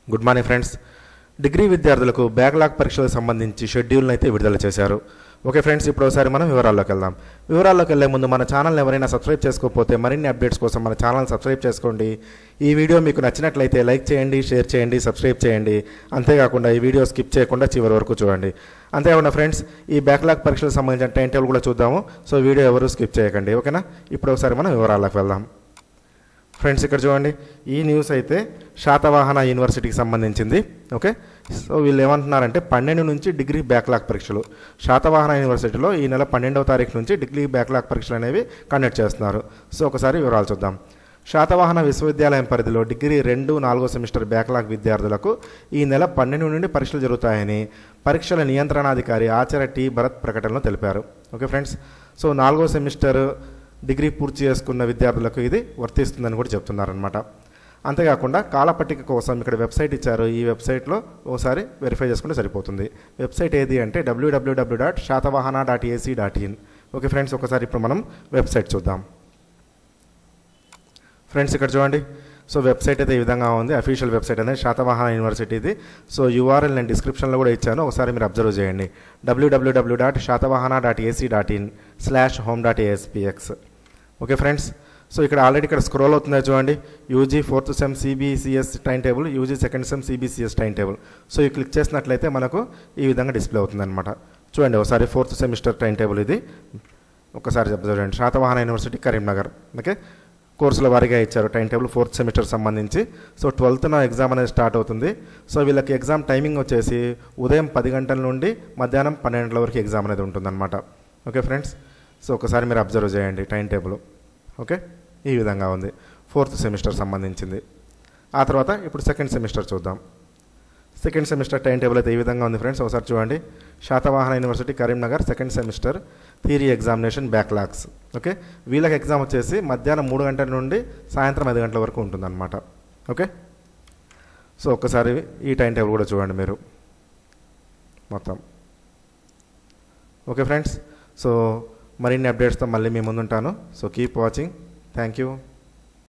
good morning friends degree విద్యార్థులకు backlog పరీక్షలకు సంబంధించి షెడ్యూల్ని అయితే విడుదల చేశారు ఓకే ఫ్రెండ్స్ ఇప్పుడు ఒకసారి మనం వివరాల్లోకి వెళ్దాం వివరాల్లోకి వెళ్లే ముందు మన ఛానల్ని ఎవరైనా సబ్స్క్రైబ్ చేసుకోకపోతే మరిన్ని అప్డేట్స్ కోసం మన ఛానల్ సబ్స్క్రైబ్ చేసుకోండి ఈ వీడియో మీకు నచ్చినట్లయితే లైక్ చేయండి షేర్ చేయండి సబ్స్క్రైబ్ చేయండి అంతేకాకుండా ఈ వీడియో స్కిప్ చేయకుండా చివరి వరకు చూడండి అంతేకాకుండా ఫ్రెండ్స్ ఈ బ్యాక్లాగ్ పరీక్షలకు సంబంధించిన టైం టేబుల్ కూడా చూద్దాము సో వీడియో ఎవరు స్కిప్ చేయకండి ఓకేనా ఇప్పుడు ఒకసారి మనం వివరాల్లోకి వెళ్దాం ఫ్రెండ్స్ ఇక్కడ చూడండి ఈ న్యూస్ అయితే శాతవాహన యూనివర్సిటీకి సంబంధించింది ఓకే సో వీళ్ళు ఏమంటున్నారంటే పన్నెండు నుంచి డిగ్రీ బ్యాక్లాగ్ పరీక్షలు శాతవాహన యూనివర్సిటీలో ఈ నెల పన్నెండవ తారీఖు నుంచి డిగ్రీ బ్యాక్లాగ్ పరీక్షలు అనేవి కండక్ట్ చేస్తున్నారు సో ఒకసారి వివరాలు చూద్దాం శాతవాహన విశ్వవిద్యాలయం పరిధిలో డిగ్రీ రెండు నాలుగో సెమిస్టర్ బ్యాక్లాగ్ విద్యార్థులకు ఈ నెల పన్నెండు నుండి పరీక్షలు జరుగుతాయని పరీక్షల నియంత్రణాధికారి ఆచార్య టి భరత్ ప్రకటనలో తెలిపారు ఓకే ఫ్రెండ్స్ సో నాలుగో సెమిస్టర్ డిగ్రీ పూర్తి చేసుకున్న విద్యార్థులకు ఇది వర్తిస్తుందని కూడా చెప్తున్నారనమాట అంతేకాకుండా కాలపట్టిక కోసం ఇక్కడ వెబ్సైట్ ఇచ్చారు ఈ వెబ్సైట్లో ఒకసారి వెరిఫై చేసుకుంటే సరిపోతుంది వెబ్సైట్ ఏది అంటే W W W dot Satavahana dot AC dot in okay friends ఒకసారి ఇప్పుడు మనం వెబ్సైట్ చూద్దాం ఫ్రెండ్స్ ఇక్కడ చూడండి సో వెబ్సైట్ అయితే ఈ విధంగా ఉంది అఫీషియల్ వెబ్సైట్ అనేది శాతవాహన యూనివర్సిటీది సో యూఆర్ఎల్ నేను డిస్క్రిప్షన్లో కూడా ఇచ్చాను ఒకసారి మీరు అబ్జర్వ్ చేయండి W W W dot Satavahana dot AC dot in slash home dot ASPX okay friends so ఇక్కడ ఆల్రెడీ ఇక్కడ స్క్రోల్ అవుతుందో చూడండి UG fourth sem CBCS time table UG second sem CBCS time table so ఈ క్లిక్ చేసినట్లయితే మనకు ఈ విధంగా డిస్ప్లే అవుతుందన్నమాట చూడండి ఒకసారి ఫోర్త్ సెమిస్టర్ టైం టేబుల్ ఇది ఒకసారి అబ్జర్వ్ చేయండి శాతవాహన యూనివర్సిటీ కరీంనగర్ ఓకే కోర్సుల వారీగా ఇచ్చారు టైం టేబుల్ ఫోర్త్ సెమిస్టర్ సంబంధించి సో ట్వెల్త్న ఎగ్జామ్ అనేది స్టార్ట్ అవుతుంది సో వీళ్ళకి ఎగ్జామ్ టైమింగ్ వచ్చేసి ఉదయం పది గంటల నుండి మధ్యాహ్నం పన్నెండు గంటల వరకు ఎగ్జామ్ అనేది ఉంటుందన్నమాట ఓకే ఫ్రెండ్స్ సో ఒకసారి మీరు అబ్జర్వ్ చేయండి టైం టేబుల్ ఓకే ఈ విధంగా ఉంది ఫోర్త్ సెమిస్టర్ సంబంధించింది ఆ తర్వాత ఇప్పుడు సెకండ్ సెమిస్టర్ చూద్దాం సెకండ్ సెమిస్టర్ టైం టేబుల్ అయితే ఈ విధంగా ఉంది ఫ్రెండ్స్ ఒకసారి చూడండి Satavahana university Karimnagar second semester theory examination backlogs okay వీళ్ళకి ఎగ్జామ్ వచ్చేసి మధ్యాహ్నం మూడు గంటల నుండి సాయంత్రం ఐదు గంటల వరకు ఉంటుందన్నమాట ఓకే సో ఒక్కసారి ఈ టైం టేబుల్ కూడా చూడండి మీరు మొత్తం ఓకే ఫ్రెండ్స్ సో మరిన్ని అప్డేట్స్తో మళ్ళీ మీ ముందుంటాను so keep watching thank you